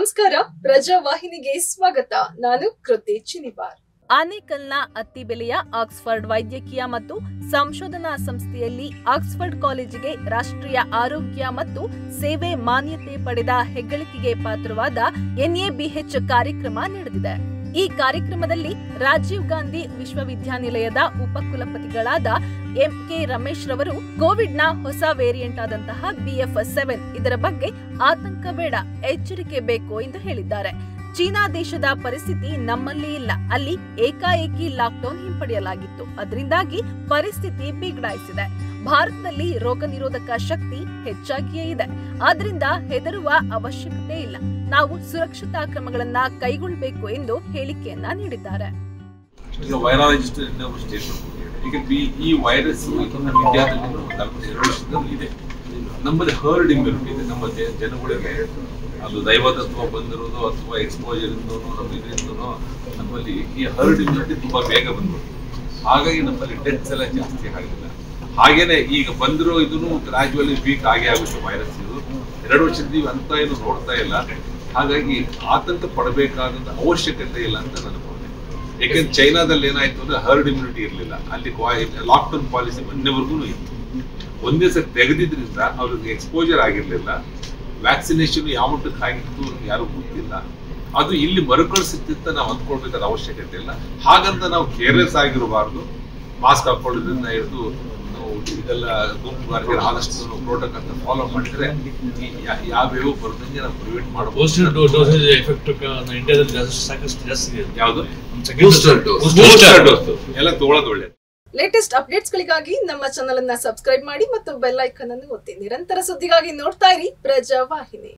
ನಮಸ್ಕಾರ ಪ್ರಜಾವಾಹಿನಿಗೆ ಸ್ವಾಗತ ನಾನು ಕೃತಿ ಚಿನಿವಾರ್ ಆನೇಕಲ್ನ ಅತ್ತಿಬೆಲೆಯ ಆಕ್ಸ್ಫರ್ಡ್ ವೈದ್ಯಕೀಯ ಮತ್ತು ಸಂಶೋಧನಾ ಸಂಸ್ಥೆಯಲ್ಲಿ ಆಕ್ಸ್ಫರ್ಡ್ ಕಾಲೇಜಿಗೆ ರಾಷ್ಟ್ರೀಯ ಆರೋಗ್ಯ ಮತ್ತು ಸೇವೆ ಮಾನ್ಯತೆ ಪಡೆದ ಹೆಗ್ಗಳಿಕೆಗೆ ಪಾತ್ರವಾದ ಎನ್ಎಬಿಎಚ್ ಕಾರ್ಯಕ್ರಮ ನಡೆದಿದೆ ಈ ಕಾರ್ಯಕ್ರಮದಲ್ಲಿ ರಾಜೀವ್ ಗಾಂಧಿ ವಿಶ್ವವಿದ್ಯಾನಿಲಯದ ಉಪಕುಲಪತಿಗಳಾದ ಎಂಕೆ ರಮೇಶ್ ರವರು ಕೋವಿಡ್ನ ಹೊಸ ವೇರಿಯಂಟ್ ಆದಂತಹ ಬಿಎಫ್ ಸೆವೆನ್ ಇದರ ಬಗ್ಗೆ ಆತಂಕ ಬೇಡ ಎಚ್ಚರಿಕೆ ಬೇಕು ಎಂದು ಹೇಳಿದ್ದಾರೆ ಚೀನಾ ದೇಶದ ಪರಿಸ್ಥಿತಿ ನಮ್ಮಲ್ಲಿ ಇಲ್ಲ ಅಲ್ಲಿ ಏಕಾಏಕಿ ಲಾಕ್ಡೌನ್ ಹಿಂಪಡೆಯಲಾಗಿತ್ತು ಅದರಿಂದಾಗಿ ಪರಿಸ್ಥಿತಿ ಬಿಗಡಾಯಿಸಿದೆ ಭಾರತದಲ್ಲಿ ರೋಗ ನಿರೋಧಕ ಶಕ್ತಿ ಹೆಚ್ಚಾಗಿಯೇ ಇದೆ ಆದ್ರಿಂದ ಹೆದರುವ ಅವಶ್ಯಕತೆ ಇಲ್ಲ ನಾವು ಸುರಕ್ಷತಾ ಕ್ರಮಗಳನ್ನ ಕೈಗೊಳ್ಳಬೇಕು ಎಂದು ಹೇಳಿಕೆಯನ್ನ ನೀಡಿದ್ದಾರೆ ಈಗ ವೈರಾಲಜಿಸ್ಟ್ ಇನ್ನೊಬ್ಬರು ಸ್ಟೇಟ್ಮೆಂಟ್ ಕೊಟ್ಟಿದ್ದಾರೆ ಈಗ ಬಿ- ಈ ವೈರಸ್ ನಮ್ಮ ಇಂಡಿಯಾದಲ್ಲಿ ಒಂದು ನಲವತ್ತೆರಡು ವರ್ಷದಲ್ಲಿ ಇದೆ ನಮ್ಮಲ್ಲಿ ಹರ್ಡ್ ಇಮ್ಯುನಿಟಿ ಇದೆ ನಮ್ಮ ಜ- ಜನಗಳಿಗೆ ಅದು ದೈವತತ್ವ ಬಂದಿರೋದು ಅಥವಾ ಎಕ್ಸ್ಪೋಜರ್ ಇಂದನೋ ನಮ್ಮ ಇದರಿಂದನೋ ನಮ್ಮಲ್ಲಿ ಈ ಹರ್ಡ್ ಇಮ್ಯುನಿಟಿ ತುಂಬಾ ಬೇಗ ಬಂದ್ಬಿಟ್ಟು ಹಾಗಾಗಿ ನಮ್ಮಲ್ಲಿ ಡೆತ್ಸ್ ಎಲ್ಲ ಜಾಸ್ತಿ ಆಗಿಲ್ಲ ಹಾಗೇನೆ ಈಗ ಬಂದಿರೋ ಇದನ್ನು ಗ್ರಾಜುವಲಿ ವೀಕ್ ಆಗೇ ಆಗುತ್ತೆ ವೈರಸ್ ಇದು ಎರಡು ವರ್ಷದಿಂದ ಅಂತ ಏನು ನೋಡ್ತಾ ಇಲ್ಲ ಹಾಗಾಗಿ ಆತಂಕ ಪಡಬೇಕಾದಂತ ಅವಶ್ಯಕತೆ ಇಲ್ಲ ಅಂತ ನನ್ನ ಭಾವನೆ ಯಾಕೆಂದ್ರೆ ಚೈನಾದಲ್ಲಿ ಏನಾಯ್ತು ಅಂದ್ರೆ ಹರ್ಡ್ ಇಮ್ಯುನಿಟಿ ಇರಲಿಲ್ಲ ಅಲ್ಲಿ ಲಾಕ್ಡೌನ್ ಪಾಲಿಸಿ ಮೊನ್ನೆವರೆಗೂ ಇತ್ತು ಒಂದೇ ಸರಿ ತೆಗೆದಿದ್ರಿಂದ ಅವ್ರಿಗೆ ಎಕ್ಸ್ಪೋಜರ್ ಆಗಿರ್ಲಿಲ್ಲ ವ್ಯಾಕ್ಸಿನೇಷನ್ ಯಾವ ಮಟ್ಟಕ್ಕೆ ಆಗಿತ್ತು ಯಾರು ಗೊತ್ತಿಲ್ಲ ಅದು ಇಲ್ಲಿ ಮರುಕಳಿಸುತ್ತಿತ್ತ ನಾವು ಅಂದ್ಕೊಳ್ಬೇಕಾದ ಅವಶ್ಯಕತೆ ಇಲ್ಲ ಹಾಗಂತ ನಾವು ಕೇರ್ಲೆಸ್ ಆಗಿರಬಾರ್ದು ಮಾಸ್ಕ್ ಹಾಕೊಳ್ಳೋದ್ರಿಂದ ಹಿಡಿದು ನಾವು ಇದೆಲ್ಲ ಗುಂಪು ಮಾರ್ಗ ಆದಷ್ಟು ಪ್ರೋಟೋಕಾಲ್ ಫಾಲೋ ಮಾಡಿದ್ರೆ ಈ ಯಾ- ಯಾವ್ಯಾವ ಬರ್ದಂಗೆ ನಾವು ಪ್ರಿವೆಂಟ್ ಮಾಡಬಹುದು ಬೂಸ್ಟರ್ ಡೋಸೇಜ್ ಎಫೆಕ್ಟ್ ಇಂಡಿಯಾದಲ್ಲಿ ಜಾಸ್ತಿ ಸಾಕಷ್ಟು ಜಾಸ್ತಿ ಇದೆ ಯಾವುದು Booster dose. ಬೂಸ್ಟರ್ ಡೋಸ್ ಎಲ್ಲ ತಗೊಳ್ಳೋದು ಒಳ್ಳೇದು ಲೇಟೆಸ್ಟ್ ಅಪ್ಡೇಟ್ಸ್ ಗಳಿಗಾಗಿ ನಮ್ಮ ಚಾನೆಲ್ ಅನ್ನ ಸಬ್ಸ್ಕ್ರೈಬ್ ಮಾಡಿ ಮತ್ತು ಬೆಲ್ ಐಕನ್ ಅನ್ನು ಒತ್ತಿ ನಿರಂತರ ಸುದ್ದಿಗಾಗಿ ನೋಡ್ತಾ ಇರಿ ಪ್ರಜಾವಾಹಿನಿ